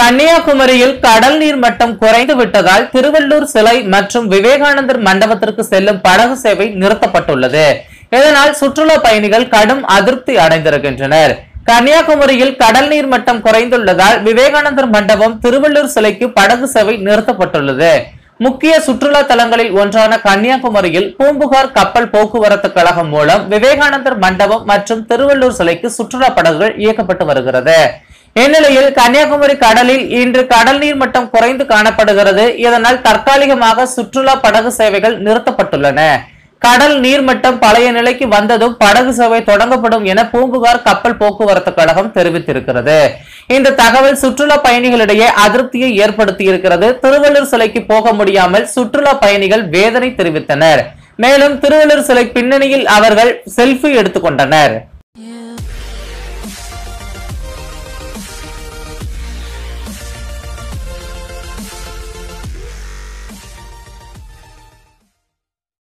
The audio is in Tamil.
கன்னியாகுமரியில் கடல் நீர் மட்டம் குறைந்து விட்டதால் திருவள்ளூர் சிலை மற்றும் விவேகானந்தர் மண்டபத்திற்கு செல்லும் படகு சேவை நிறுத்தப்பட்டுள்ளது இதனால் சுற்றுலா பயணிகள் கடும் அதிருப்தி அடைந்திருக்கின்றனர் கன்னியாகுமரியில் கடல் நீர் மட்டம் குறைந்துள்ளதால் விவேகானந்தர் மண்டபம் திருவள்ளூர் சிலைக்கு படகு சேவை நிறுத்தப்பட்டுள்ளது முக்கிய சுற்றுலா தலங்களில் ஒன்றான கன்னியாகுமரியில் பூம்புகார் கப்பல் போக்குவரத்து கழகம் மூலம் விவேகானந்தர் மண்டபம் மற்றும் திருவள்ளூர் சிலைக்கு சுற்றுலா படகுகள் இயக்கப்பட்டு வருகிறது இந்நிலையில் கன்னியாகுமரி கடலில் இன்று கடல் நீர் மட்டம் குறைந்து காணப்படுகிறது இதனால் தற்காலிகமாக சுற்றுலா படகு சேவைகள் நிறுத்தப்பட்டுள்ளன கடல் நீர்மட்டம் பழைய நிலைக்கு வந்ததும் படகு சேவை தொடங்கப்படும் என பூம்புகார் கப்பல் போக்குவரத்து கழகம் தெரிவித்திருக்கிறது இந்த தகவல் சுற்றுலா பயணிகளிடையே அதிருப்தியை ஏற்படுத்தியிருக்கிறது திருவள்ளூர் சிலைக்கு போக முடியாமல் சுற்றுலா பயணிகள் வேதனை தெரிவித்தனர் மேலும் திருவள்ளூர் சிலை பின்னணியில் அவர்கள் செல்ஃபி எடுத்துக்கொண்டனர்